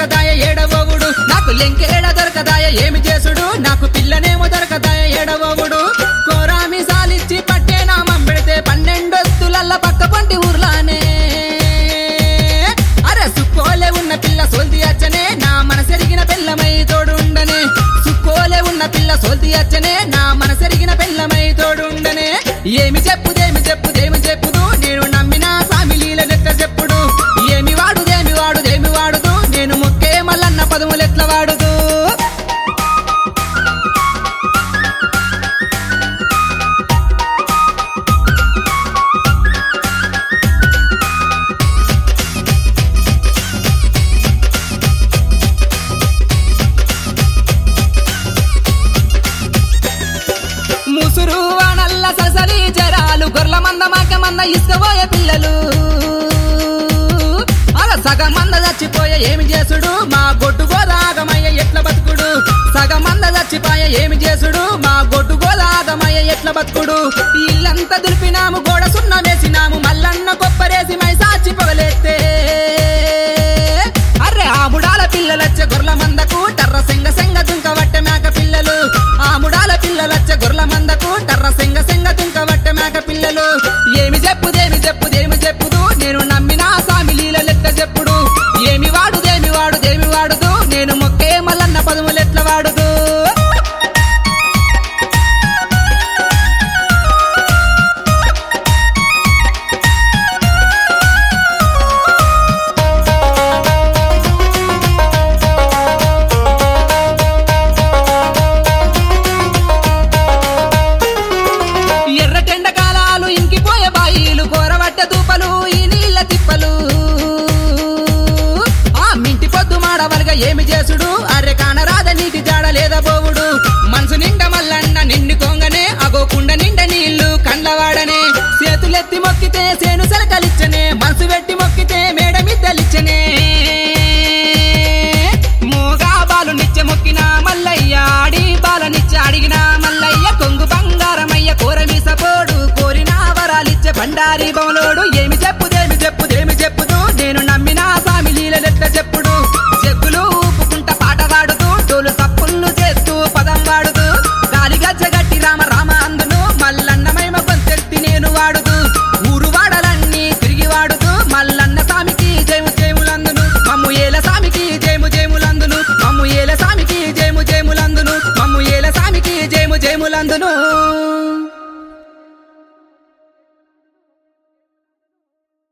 దొరకదాయ ఏడవవుడు నాకు లెంకేడ దొరకదాయ ఏమి చేసుడు నాకు పిల్లనేమో దొరకదాయ ఏడవవుడు కోరామి సాలిచ్చి పట్టే నామం పెడితే పన్నెండొత్తులల్ల పక్క పంటి ఊర్లానే అరే సుక్కోలే ఉన్న పిల్ల సోల్తి అచ్చనే నా మనసెరిగిన పిల్లమై తోడుండనే సుక్కోలే ఉన్న పిల్ల సోల్తి అచ్చనే నా మనసెరిగిన పిల్లమై తోడుండనే ఏమి చెప్పుదేమి చెప్పుదేమి చెప్పుదు నేను నమ్మిన సామిలీల లెక్క చెప్పుడు ఏమి వాడుదేమి వాడుదేమి వాడుదు నేను మొక్కే మల్లన్న పదములెట్ల వాడుదు ముసురు నల్ల ససలి జరాలు గొర్ల మంద మాక మంద ఇసుకపోయే పిల్లలు అలా సగం మంద చచ్చిపోయే ఏమి చేసుడు మా గొడ్డు గోదాగమయ్య ఎట్ల బతుకుడు సగం మంద చచ్చిపోయే ఏమి చేసుడు మా గొడ్డు గోదాగమయ్య ఎట్ల బతుకుడు ఇల్లంతా దులిపినాము గోడ సున్న వేసినాము మల్లన్న కొప్పరేసి మై సాచి పగలెత్తే అర్రే ఆ ముడాల పిల్లలచ్చ గొర్ల మందకు టర్ర సెంగ సెంగ దుంక వట్టె మేక పిల్లలు ఆ ముడాల పిల్లలచ్చ గొర్ల మందకు టర్ర సెంగ సెంగ దుంక వట్టె మేక పిల్లలు ఏమి చెప్పుదేమి చెప్పుదేమి చెప్పుదు నేను నమ్మిన సామిలీల లెక్క చెప్పుడు ఏమి వాడుదేమి వాడుదేమి వాడుదు నేను మొక్కే మల్లన్న పదములెట్ల వాడుదు ఎర్రటెండ కాలాలు ఇంకిపోయే బాయిలు కోరవట్ట దూపలు ఈ నీళ్ళ తిప్పలు ఆ మింటి పొద్దు మాడవలుగా ఏమి చేసుడు అర్రె కానరాద నీటి జాడ లేదా పోవుడు మనసు నిండా మల్లన్న నిండు కొంగనే అగోకుండ నిండా నీళ్లు కండ్లవాడనే చేతులెత్తి మొక్కితే సేను సెలకలిచ్చనే మనసు పెట్టి మొక్కితే మేడ మిద్దలిచ్చనే మోగా బాలు నిత్య మొక్కిన మల్లయ్య ఆడి బాలనిచ్చ అడిగిన మల్లయ్య కొంగు బంగారమయ్య కోరమీసపోడు కోరిన వరాలిచ్చే బండారి బొమ్మ